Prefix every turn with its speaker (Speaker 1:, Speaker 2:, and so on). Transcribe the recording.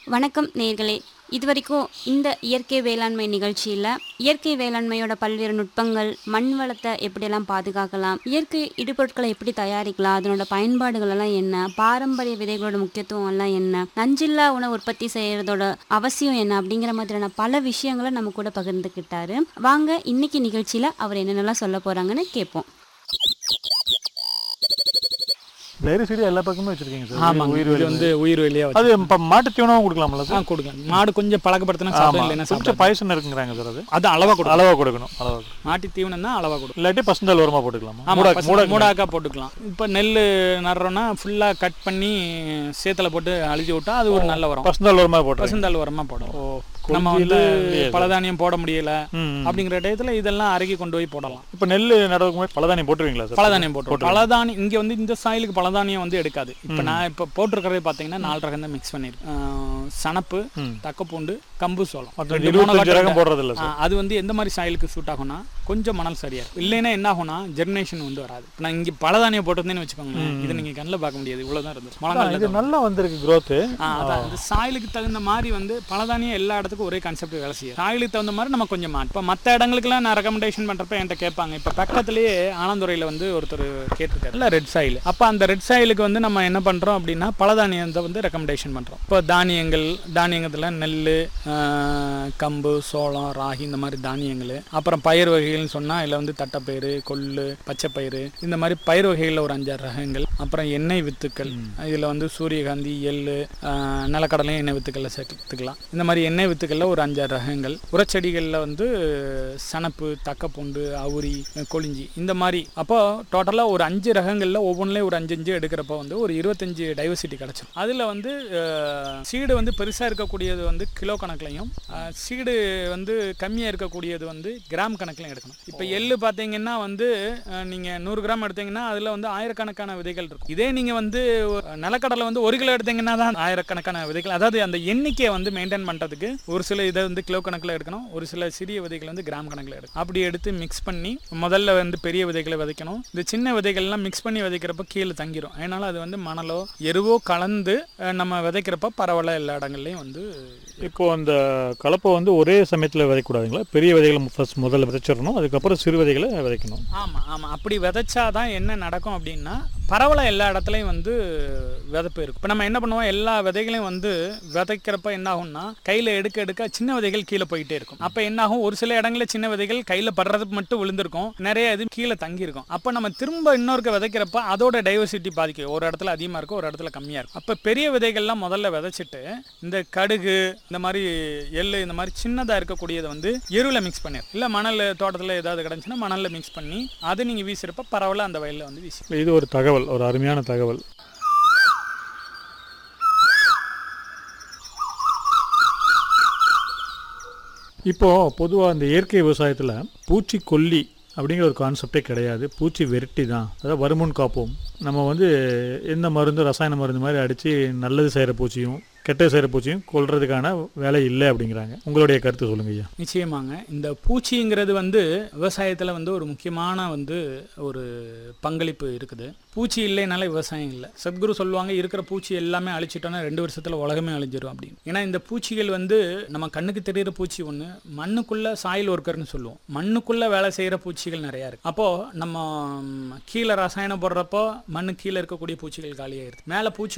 Speaker 1: வணக்கம் நேர்களே இதுவரைக்கும் இந்த இயற்கை வேளாண்மை நிகழ்ச்சியில் இயற்கை வேளாண்மையோட பல்வேறு நுட்பங்கள் மண் வளத்தை எப்படியெல்லாம் பாதுகாக்கலாம் இயற்கை இடுபொருட்களை எப்படி தயாரிக்கலாம் அதனோட பயன்பாடுகள் எல்லாம் என்ன பாரம்பரிய விதைகளோட முக்கியத்துவம் எல்லாம் என்ன நஞ்சில்லா உணவு உற்பத்தி செய்யறதோட அவசியம் என்ன அப்படிங்கிற மாதிரியான பல விஷயங்களை நம்ம கூட பகிர்ந்துக்கிட்டாரு வாங்க இன்னைக்கு நிகழ்ச்சியில் அவர் என்னென்னலாம் சொல்ல போறாங்கன்னு கேட்போம்
Speaker 2: டைரி சீடு எல்லா பக்கமும் வச்சிருக்கீங்க சார்
Speaker 3: ஆமாங்க
Speaker 2: உயிர்
Speaker 3: இது
Speaker 2: வெளி
Speaker 3: வந்து உயிர் வெளியே வச்சு
Speaker 2: அது இப்போ மாட்டு தீவனம் கொடுக்கலாம்ல
Speaker 3: ஆ
Speaker 2: சார்
Speaker 3: கொடுங்க மாடு கொஞ்சம் பழக்கப்படுத்தினா சாப்பிடும் இல்லைன்னா
Speaker 2: கொஞ்சம்
Speaker 3: சாப்பிடும்
Speaker 2: பாய்சன் இருக்குங்கிறாங்க சார் அது
Speaker 3: அது அளவா கொடுக்கும்
Speaker 2: அளவா கொடுக்கணும் அளவா கொடுக்கணும்.
Speaker 3: மாட்டு தீவனம் தான் அளவா கொடுக்கும்
Speaker 2: இல்லாட்டி பசுந்தாள் உரமா போட்டுக்கலாமா
Speaker 3: ஆமா
Speaker 2: மூடா
Speaker 3: பசு-
Speaker 2: மூடா
Speaker 3: மூடாக்கா போட்டுக்கலாம் இப்போ நெல் நடுறோம்னா ஃபுல்லா கட் பண்ணி சேத்துல போட்டு அழிச்சு விட்டா அது ஒரு நல்ல உரம்
Speaker 2: பசுந்தாள் உரமா போட்டுருங்க
Speaker 3: பசுந்தாள் உரமா போடும்
Speaker 2: ஓ
Speaker 3: நம்ம
Speaker 2: கொல்லியில
Speaker 3: வந்து
Speaker 2: இல்லையே அது.
Speaker 3: பலதானியம் போட முடியல
Speaker 2: ம், ம்.
Speaker 3: அப்படிங்கிற டயத்துல இதெல்லாம் அருகி கொண்டு போய் போடலாம்
Speaker 2: இப்போ நெல் நடவுக்கு முன்னாடி பலதானியம் போட்டுருவீங்களா சார்
Speaker 3: பலதானியம் போட்டுரும் பலதானியம் இங்க வந்து இந்த சாயிலுக்கு பலதானியம் வந்து எடுக்காது இப்போ நான் இப்போ போட்டிருக்கிறது பார்த்தீங்கன்னா நாலு ரகம் தான் மிக்ஸ் பண்ணிருக்கேன் ஆஹ் சணப்பு
Speaker 2: ம்.
Speaker 3: தக்கப்பூண்டு கம்பு சோளம்
Speaker 2: மற்ற
Speaker 3: ரெண்டு
Speaker 2: இருபத்தஞ்சு
Speaker 3: monocotyledon.
Speaker 2: ரகம் போடுறது இல்லை
Speaker 3: ஆ,
Speaker 2: சார்
Speaker 3: அது வந்து எந்த மாதிரி சாயிலுக்கு சூட் ஆகும்னா கொஞ்சம் மணல் சரியா இருக்கும் இல்லைன்னா என்ன ஆகும்னா ஜெர்மினேஷன் வந்து வராது இப்ப நான் இங்க பலதானியம் போட்டிருந்தேன்னு வச்சுக்கோங்களேன் இதை நீங்க கண்ணில் பார்க்க முடியாது இவ்வளவுதான் இருந்தது
Speaker 2: ஆ,
Speaker 3: முழங்கால்ல
Speaker 2: இது
Speaker 3: தான்
Speaker 2: நல்லா வந்திருக்கு growth
Speaker 3: ஆ, அதான் இந்த சாயிலுக்கு தகுந்த மாதிரி வந்து பலதானியம் எல்லா இடத்துக்கும் ஒரே கான்செப்ட் வேலை செய்யும் சாயிலுக்கு தகுந்த மாதிரி நம்ம கொஞ்சம் மாட்டோம் இப்போ மற்ற இடங்களுக்குலாம் நான் ரெக்கமெண்டேஷன் பண்றப்ப என்கிட்ட கேட்பாங்க இப்போ பக்கத்துலேயே ஆனந்துறையில் வந்து ஒருத்தர் கேட்டிருக்காரு இல்லை ரெட் சாயில் அப்போ அந்த ரெட் சாயிலுக்கு வந்து நம்ம என்ன பண்றோம் அப்படின்னா பலதானியத்தை வந்து ரெக்கமெண்டேஷன் பண்றோம் இப்போ தானியங்கள் தானியங்கத்தில் நெல் கம்பு சோளம் ராகி இந்த மாதிரி தானியங்கள் அப்புறம் பயிர் வகைகள்னு சொன்னால் இதில் வந்து தட்டைப்பயிறு கொள்ளு பச்சைப்பயிறு இந்த மாதிரி பயிர் வகைகளில் ஒரு அஞ்சாறு ரகங்கள் அப்புறம் எண்ணெய் வித்துக்கள் இதில் வந்து சூரியகாந்தி எள்ளு ஆஹ், நிலக்கடலையும் எண்ணெய் வித்துக்களில் சேர்த்துக்கலாம் இந்த மாதிரி எண்ணெய் வித்துக்களில் ஒரு அஞ்சாறு ரகங்கள் உரச்செடிகளில் வந்து சணப்பு தக்கப்பூண்டு அவுரி கொளிஞ்சி இந்த மாதிரி அப்போ டோட்டலாக ஒரு அஞ்சு ரகங்களில் ஒவ்வொன்றிலையும் ஒரு அஞ்சு அஞ்சு எடுக்கிறப்ப வந்து ஒரு இருபத்தஞ்சு டைவர்சிட்டி கிடச்சிடும் அதில் வந்து சீடு வந்து பெருசாக இருக்கக்கூடியது வந்து கிலோ கணக்குலையும் சீடு வந்து கம்மியாக இருக்கக்கூடியது வந்து கிராம் கணக்குலையும் எடுக்கணும் இப்போ எள்ளு பார்த்தீங்கன்னா வந்து அஹ், நீங்க நூறு கிராம் எடுத்தீங்கன்னா அதில் வந்து ஆயிரக்கணக்கான விதைகள் இருக்கும் இதே நீங்க வந்து ஒரு நிலக்கடலை வந்து ஒரு கிலோ எடுத்தீங்கன்னா தான் ஆயிரக்கணக்கான விதைகள் அதாவது அந்த எண்ணிக்கையை வந்து மெயின்டைன் பண்ணுறதுக்கு ஒரு சில இதை வந்து கிலோ கணக்கில் எடுக்கணும் ஒரு சில சிறிய விதைகள் வந்து கிராம் கணக்கில் எடுக்கணும் அப்படி எடுத்து மிக்ஸ் பண்ணி முதல்ல வந்து பெரிய விதைகளை விதைக்கணும் இந்த சின்ன விதைகள்லாம் மிக்ஸ் பண்ணி விதைக்கிறப்ப கீழே தங்கிரும் அதனால அது வந்து மணலோ எருவோ கலந்து அஹ், நம்ம விதைக்கிறப்ப பரவல எல்லா இடங்கள்லையும் வந்து
Speaker 2: இப்போ அந்த கலப்பை வந்து ஒரே சமயத்தில் விதைக்கூடாதுங்களா பெரிய விதைகளை ஃபர்ஸ்ட் முதல்ல விதைச்சிடணும் அதுக்கப்புறம் சிறு விதைகளை விதைக்கணும்
Speaker 3: ஆமாம் ஆமாம் அப்படி விதைச்சாதான் என்ன நடக்கும் அப்படின்னா பரவல எல்லா இடத்துலையும் வந்து விதைப்பு இருக்கும் இப்போ நம்ம என்ன பண்ணுவோம் எல்லா விதைகளையும் வந்து விதைக்கிறப்ப என்ன ஆகும்னா கையில் எடுக்க எடுக்க சின்ன விதைகள் கீழே போயிட்டே இருக்கும் அப்போ என்ன ஆகும் ஒரு சில இடங்களில் சின்ன விதைகள் கையில் படுறதுக்கு மட்டும் விழுந்திருக்கும் நிறைய இது கீழே தங்கியிருக்கும் அப்போ நம்ம திரும்ப இன்னொருக்க விதைக்கிறப்ப அதோட டைவர்சிட்டி பாதிக்கும் ஒரு இடத்துல அதிகமாக இருக்கும் ஒரு இடத்துல கம்மியாக இருக்கும் அப்போ பெரிய விதைகள்லாம் முதல்ல விதைச்சிட்டு இந்த கடுகு இந்த மாதிரி எள்ளு இந்த மாதிரி சின்னதாக இருக்கக்கூடியதை வந்து எருவில் மிக்ஸ் பண்ணிடும் இல்லை மணல் தோட்டத்தில் ஏதாவது கிடந்துச்சுன்னா மணலில் மிக்ஸ் பண்ணி அதை நீங்கள் வீசுறப்ப பரவல அந்த வயலில் வந்து வீசி
Speaker 2: இது ஒரு தகவல் ஒரு அருமையான தகவல் இப்போ பொதுவாக இந்த இயற்கை விவசாயத்தில் பூச்சிக்கொல்லி அப்படிங்கிற ஒரு கான்செப்டே கிடையாது பூச்சி வெரட்டி தான் அதாவது வருமுன் காப்போம் நம்ம வந்து எந்த மருந்து ரசாயன மருந்து மாதிரி அடித்து நல்லது செய்கிற பூச்சியும் கெட்டது செய்கிற பூச்சியும் கொல்றதுக்கான வேலை இல்லை அப்படிங்கிறாங்க உங்களுடைய கருத்து சொல்லுங்க ஐயா
Speaker 3: நிச்சயமாங்க இந்த பூச்சிங்கிறது வந்து விவசாயத்தில் வந்து ஒரு முக்கியமான வந்து ஒரு பங்களிப்பு இருக்குது பூச்சி இல்லைனால விவசாயம் இல்லை சத்குரு சொல்லுவாங்க இருக்கிற பூச்சி எல்லாமே அழிச்சிட்டோன்னா ரெண்டு வருஷத்தில் உலகமே அழிஞ்சிரும் அப்படின்னு ஏன்னா இந்த பூச்சிகள் வந்து நம்ம கண்ணுக்கு தெரியிற பூச்சி ஒன்று மண்ணுக்குள்ள சாயில் ஒர்க்கர்னு சொல்லுவோம் மண்ணுக்குள்ள வேலை செய்கிற பூச்சிகள் நிறையா இருக்கு அப்போது நம்ம ம், கீழே ரசாயனம் போடுறப்போ மண்ணு கீழே இருக்கக்கூடிய பூச்சிகள் காலியாயிருது மேலே பூச்சி